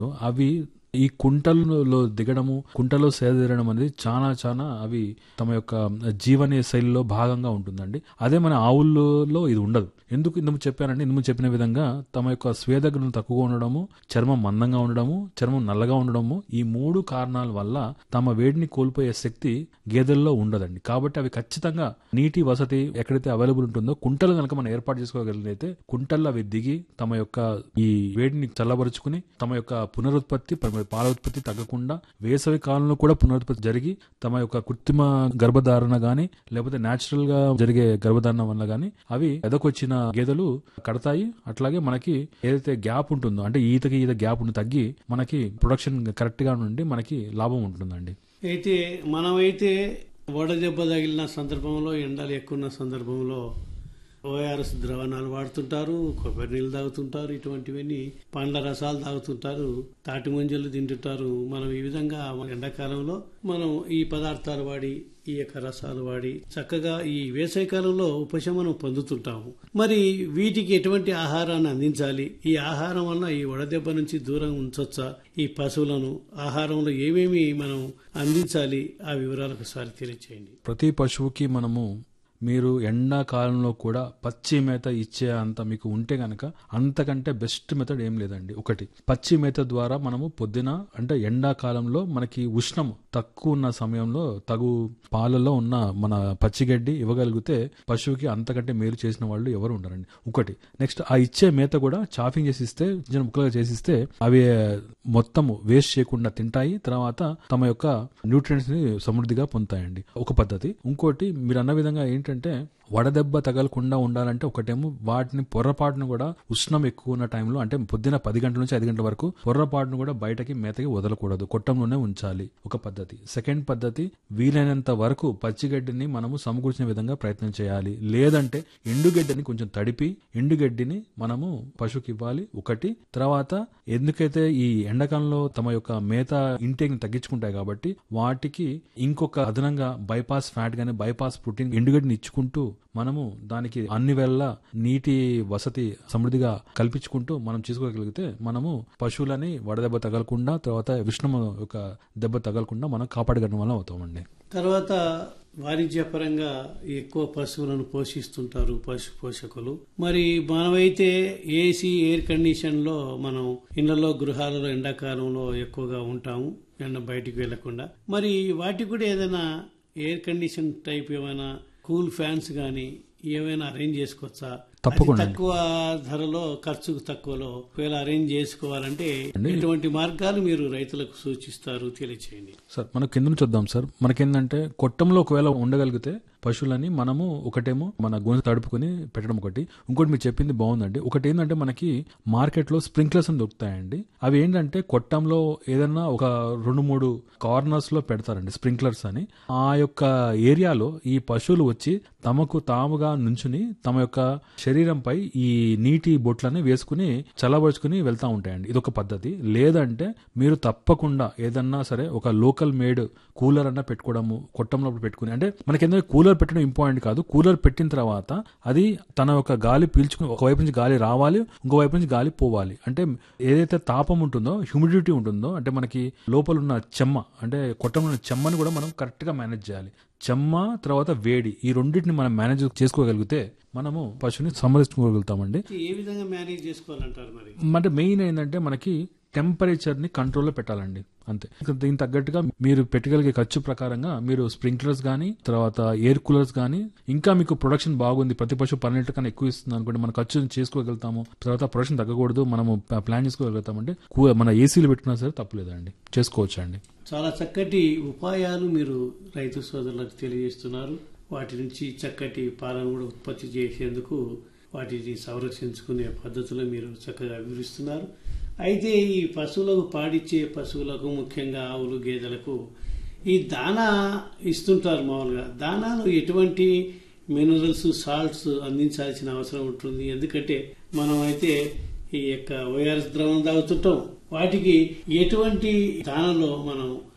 అవి ఈ కుంటల్లో దిగడము కుంటలో సేద తీరడం అనేది చాలా చాలా అవి తమ యొక్క జీవన శైలిలో భాగంగా ఉంటుందండి అదే మన ఆవుల్లో ఇది ఉండదు ఎందుకు ఇందుకు చెప్పానంటే ఇందుకు చెప్పిన విధంగా తమ యొక్క స్వేదగ్రం తక్కువగా ఉండడము చర్మం మందంగా ఉండడము చర్మం నల్లగా ఉండడము ఈ మూడు కారణాల వల్ల తమ వేడిని కోల్పోయే శక్తి గేదెల్లో ఉండదండి కాబట్టి అవి ఖచ్చితంగా నీటి వసతి ఎక్కడైతే అవైలబుల్ ఉంటుందో కుంటలు కనుక మనం ఏర్పాటు చేసుకోగలిగితే కుంటల్లో అవి దిగి తమ యొక్క ఈ వేడిని చల్లబరుచుకుని తమ యొక్క పునరుత్పత్తి పాల ఉత్పత్తి తగ్గకుండా వేసవి కాలంలో కూడా పునరుత్పత్తి జరిగి తమ యొక్క కృత్రిమ గర్భధారణ గాని లేకపోతే న్యాచురల్ గా జరిగే గర్భధారణ వల్ల గాని అవి ఎదకొచ్చిన గేదెలు కడతాయి అట్లాగే మనకి ఏదైతే గ్యాప్ ఉంటుందో అంటే ఈతకి ఈత గ్యాప్ ఉంది తగ్గి మనకి ప్రొడక్షన్ కరెక్ట్ గా నుండి మనకి లాభం ఉంటుందండి అయితే మనమైతే వడదెబ్బ తగిలిన సందర్భంలో ఎండలు ఎక్కువ ఉన్న సందర్భంలో ఓఆర్ఎస్ ద్రవణాలు వాడుతుంటారు కొబ్బరి నీళ్ళు తాగుతుంటారు ఇటువంటివన్నీ పండ్ల రసాలు తాగుతుంటారు తాటి ముంజలు తింటుంటారు మనం ఈ విధంగా ఎండాకాలంలో మనం ఈ పదార్థాలు వాడి ఈ యొక్క రసాలు వాడి చక్కగా ఈ వేసవి కాలంలో ఉపశమనం పొందుతుంటాము మరి వీటికి ఎటువంటి ఆహారాన్ని అందించాలి ఈ ఆహారం వల్ల ఈ వడదెబ్బ నుంచి దూరం ఉంచొచ్చా ఈ పశువులను ఆహారంలో ఏమేమి మనం అందించాలి ఆ వివరాలు ఒకసారి తెలియచేయండి ప్రతి పశువుకి మనము మీరు ఎండాకాలంలో కూడా పచ్చి మేత ఇచ్చే అంత మీకు ఉంటే గనక అంతకంటే బెస్ట్ మెథడ్ ఏం లేదండి ఒకటి పచ్చి మేత ద్వారా మనము పొద్దున అంటే ఎండాకాలంలో మనకి ఉష్ణం తక్కువ ఉన్న సమయంలో తగు పాలలో ఉన్న మన పచ్చిగడ్డి ఇవ్వగలిగితే పశువుకి అంతకంటే మేలు చేసిన వాళ్ళు ఎవరు ఉండరండి ఒకటి నెక్స్ట్ ఆ ఇచ్చే మేత కూడా చాఫింగ్ చేసి ఇస్తే చిన్న ముక్కలుగా చేసిస్తే అవి మొత్తము వేస్ట్ చేయకుండా తింటాయి తర్వాత తమ యొక్క న్యూట్రియంట్స్ ని సమృద్ధిగా పొందుతాయండి ఒక పద్ధతి ఇంకోటి మీరు అన్న విధంగా ఏంటంటే వడదెబ్బ తగలకుండా ఉండాలంటే ఒకటేమో వాటిని పొర్రపాటును కూడా ఉష్ణం ఎక్కువ ఉన్న టైంలో అంటే పొద్దున పది గంటల నుంచి ఐదు గంటల వరకు పొర్రపాటును కూడా బయటకి మేతకి వదలకూడదు కొట్టంలోనే ఉంచాలి ఒక పద్ధతి సెకండ్ పద్ధతి వీలైనంత వరకు పచ్చిగడ్డిని మనము సమకూర్చిన విధంగా ప్రయత్నం చేయాలి లేదంటే ఎండుగడ్డిని కొంచెం తడిపి ఎండుగడ్డిని మనము పశువుకి ఇవ్వాలి ఒకటి తర్వాత ఎందుకైతే ఈ ఎండాకాలంలో తమ యొక్క మేత ఇంటేక్ తగ్గించుకుంటాయి కాబట్టి వాటికి ఇంకొక అదనంగా బైపాస్ ఫ్యాట్ గానీ బైపాస్ ప్రోటీన్ ఎండుగడ్డిని ఇచ్చుకుంటూ మనము దానికి అన్ని వేళ నీటి వసతి సమృద్ధిగా కల్పించుకుంటూ మనం చేసుకోగలిగితే మనము పశువులని వడదెబ్బ తగలకుండా తర్వాత విష్ణుము యొక్క దెబ్బ తగలకుండా మనం కాపాడగలం వల్ల అవుతామండి తర్వాత వాణిజ్యపరంగా ఎక్కువ పశువులను పోషిస్తుంటారు పశు పోషకులు మరి మనమైతే ఏసీ ఎయిర్ కండిషన్ లో మనం ఇళ్లలో గృహాలలో ఎండాకాలంలో ఎక్కువగా ఉంటాము ఎండ బయటికి వెళ్లకుండా మరి వాటికి కూడా ఏదైనా ఎయిర్ కండిషన్ టైప్ ఏమైనా కూల్ ఫ్యాన్స్ గానీ ఏమైనా అరేంజ్ చేసుకోవచ్చా తప్పకుండా తక్కువ ధరలో ఖర్చుకు తక్కువలో ఒకవేళ అరేంజ్ చేసుకోవాలంటే ఎటువంటి మార్గాలు మీరు రైతులకు సూచిస్తారు తెలియచేయండి సార్ మనం కింద నుంచి వద్దాం సార్ మనకేంటంటే కొట్టంలో ఒకవేళ ఉండగలిగితే పశువులని మనము ఒకటేమో మన గొంతు తడుపుకొని పెట్టడం ఒకటి ఇంకోటి మీరు చెప్పింది బాగుందండి ఒకటి ఏంటంటే మనకి మార్కెట్లో స్ప్రింక్లర్స్ అని దొరుకుతాయండి అవి ఏంటంటే కొట్టంలో ఏదన్నా ఒక రెండు మూడు కార్నర్స్ లో పెడతారండి స్ప్రింక్లర్స్ అని ఆ యొక్క ఏరియాలో ఈ పశువులు వచ్చి తమకు తాముగా నుంచుని తమ యొక్క శరీరంపై ఈ నీటి బొట్లని వేసుకుని చల్లబరుచుకుని వెళ్తా ఉంటాయండి ఇది ఒక పద్ధతి లేదంటే మీరు తప్పకుండా ఏదన్నా సరే ఒక లోకల్ మేడ్ కూలర్ అన్నా పెట్టుకోవడము కొట్టంలో పెట్టుకుని అంటే మనకి ఏంటంటే కూలర్ పెట్టడం ఇంపార్టెంట్ కాదు కూలర్ పెట్టిన తర్వాత అది తన యొక్క గాలి పీల్చుకుని ఒకవైపు నుంచి గాలి రావాలి ఇంకోవైపు నుంచి గాలి పోవాలి అంటే ఏదైతే తాపం ఉంటుందో హ్యూమిడిటీ ఉంటుందో అంటే మనకి లోపల ఉన్న చెమ్మ అంటే కొట్టంలో ఉన్న చెమ్మని కూడా మనం కరెక్ట్ గా మేనేజ్ చేయాలి చెమ్మ తర్వాత వేడి ఈ రెండింటిని మనం మేనేజ్ చేసుకోగలిగితే మనము పశువుని సంరక్షించుకోగలుగుతామండి ఏ విధంగా మేనేజ్ చేసుకోవాలంటారు మరి అంటే మెయిన్ ఏంటంటే మనకి టెంపరేచర్ ని కంట్రోల్లో పెట్టాలండి అంతే దీనికి తగ్గట్టుగా మీరు పెట్టగలిగే ఖర్చు ప్రకారంగా మీరు స్ప్రింక్లర్స్ కానీ తర్వాత ఎయిర్ కూలర్స్ కానీ ఇంకా మీకు ప్రొడక్షన్ బాగుంది ప్రతి పశువు పన్నెండు కన్నా ఎక్కువ ఇస్తుంది అనుకోండి మన ఖర్చు చేసుకోగలుగుతాము తర్వాత ప్రొడక్షన్ తగ్గకూడదు మనము ప్లాన్ చేసుకోగలుగుతామంటే కూ- మన ఏసీలు పెట్టుకున్నా సరే తప్పలేదండి చేసుకోవచ్చు అండి చాలా చక్కటి ఉపాయాలు మీరు రైతు సోదరులకు తెలియజేస్తున్నారు వాటి నుంచి చక్కటి పాలన కూడా ఉత్పత్తి చేసేందుకు వాటిని సంరక్షించుకునే పద్ధతులు మీరు చక్కగా వివరిస్తున్నారు అయితే ఈ పశువులకు పాడిచ్చే పశువులకు ముఖ్యంగా ఆవులు గేదెలకు ఈ దానా ఇస్తుంటారు మామూలుగా దానాలు ఎటువంటి మినరల్స్ సాల్ట్స్ అందించాల్సిన అవసరం ఉంటుంది ఎందుకంటే మనం అయితే ఈ యొక్క ఓఆర్ఎస్ ద్రవం తాగుతుంటాం వాటికి ఎటువంటి దానలో మనం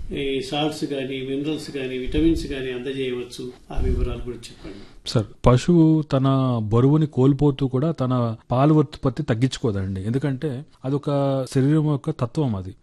ఈ సాల్ట్స్ కానీ మినరల్స్ కానీ విటమిన్స్ కానీ అందజేయవచ్చు ఆ వివరాలు కూడా చెప్పండి సార్ పశువు తన బరువుని కోల్పోతూ కూడా తన పాల ఉత్పత్తి తగ్గించుకోదండి ఎందుకంటే అదొక శరీరం యొక్క తత్వం అది